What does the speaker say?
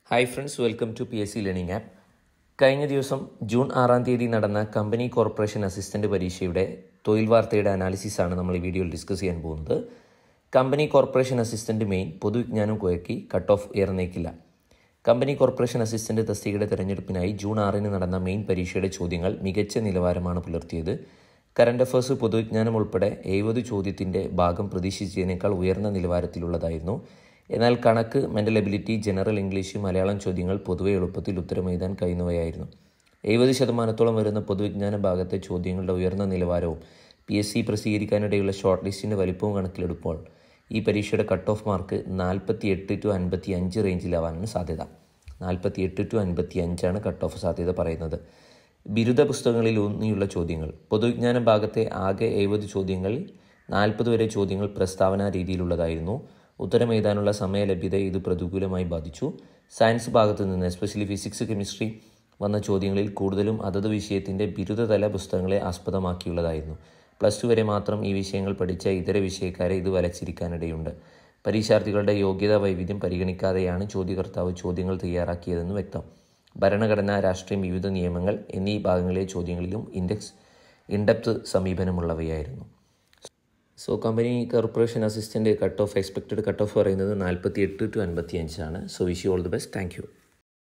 hi friends welcome to P S C learning app കഴിഞ്ഞ ദിവസം June ആറാം തീയതി നടന്ന കമ്പനി കോർപ്പറേഷൻ അസിസ്റ്റന്റ് പരീക്ഷയുടെ തൊഴിൽ വാർത്തയുടെ അനാലിസിസ് ആണ് നമ്മൾ ഈ വീഡിയോയിൽ ഡിസ്കസ് ചെയ്യാൻ പോകുന്നത് കമ്പനി കോർപ്പറേഷൻ അസിസ്റ്റന്റ് മെയിൻ പൊതുവിജ്ഞാനം കുഴക്കി കട്ട് ഓഫ് ഉയർന്നേക്കില്ല കമ്പനി കോർപ്പറേഷൻ അസിസ്റ്റന്റ് തസ്തികയുടെ തെരഞ്ഞെടുപ്പിനായി ജൂൺ ആറിന് നടന്ന മെയിൻ പരീക്ഷയുടെ ചോദ്യങ്ങൾ മികച്ച നിലവാരമാണ് പുലർത്തിയത് കറണ്ട് അഫയേഴ്സ് പൊതുവിജ്ഞാനം ഉൾപ്പെടെ എഴുപത് ചോദ്യത്തിൻ്റെ ഭാഗം പ്രതീക്ഷിച്ചതിനേക്കാൾ ഉയർന്ന നിലവാരത്തിലുള്ളതായിരുന്നു എന്നാൽ കണക്ക് mental ability general English Malayalam ചോദ്യങ്ങൾ പൊതുവെ എളുപ്പത്തിൽ ഉത്തരം എഴുതാൻ കഴിയുന്നവയായിരുന്നു എഴുപത് ശതമാനത്തോളം വരുന്ന പൊതുവിജ്ഞാന ഭാഗത്തെ ചോദ്യങ്ങളുടെ ഉയർന്ന നിലവാരവും പി എസ് സി പ്രസിദ്ധീകരിക്കാനിടയുള്ള ഷോർട്ട് ലിസ്റ്റിൻ്റെ വലിപ്പവും കണക്കിലെടുപ്പോൾ ഈ പരീക്ഷയുടെ കട്ട് ഓഫ് മാർക്ക് നാൽപ്പത്തി എട്ട് ടു അൻപത്തി അഞ്ച് റേഞ്ചിലാവാനാണ് സാധ്യത നാൽപ്പത്തി എട്ട് ടു അൻപത്തി അഞ്ചാണ് കട്ട് ഓഫ് സാധ്യത പറയുന്നത് ബിരുദ പുസ്തകങ്ങളിൽ ഊന്നിയുള്ള ചോദ്യങ്ങൾ പൊതുവിജ്ഞാന ഭാഗത്തെ ആകെ എഴുപത് ചോദ്യങ്ങളിൽ നാൽപ്പത് വരെ ചോദ്യങ്ങൾ പ്രസ്താവന രീതിയിലുള്ളതായിരുന്നു ഉത്തരം എഴുതാനുള്ള സമയലഭ്യതയെ ഇത് പ്രതികൂലമായി ബാധിച്ചു സയൻസ് ഭാഗത്തു നിന്ന് എസ്പെഷ്യലി ഫിസിക്സ് കെമിസ്ട്രി വന്ന ചോദ്യങ്ങളിൽ കൂടുതലും അതത് വിഷയത്തിൻ്റെ ബിരുദതല പുസ്തകങ്ങളെ ആസ്പദമാക്കിയുള്ളതായിരുന്നു പ്ലസ് ടു വരെ മാത്രം ഈ വിഷയങ്ങൾ പഠിച്ച ഇതര വിഷയക്കാരെ ഇത് വലച്ചിരിക്കാനിടയുണ്ട് പരീക്ഷാർത്ഥികളുടെ യോഗ്യതാ വൈവിധ്യം പരിഗണിക്കാതെയാണ് ചോദ്യകർത്താവ് ചോദ്യങ്ങൾ തയ്യാറാക്കിയതെന്ന് വ്യക്തം ഭരണഘടന രാഷ്ട്രീയം വിവിധ നിയമങ്ങൾ എന്നീ ഭാഗങ്ങളിലെ ചോദ്യങ്ങളിലും ഇൻഡെക്സ് ഇൻഡെപ്ത് സമീപനമുള്ളവയായിരുന്നു so company corporation assistant cut off expected cut off പറയുന്നത് നാൽപ്പത്തി എട്ട് ടു അൻപത്തി അഞ്ചാണ് so wish you all the best thank U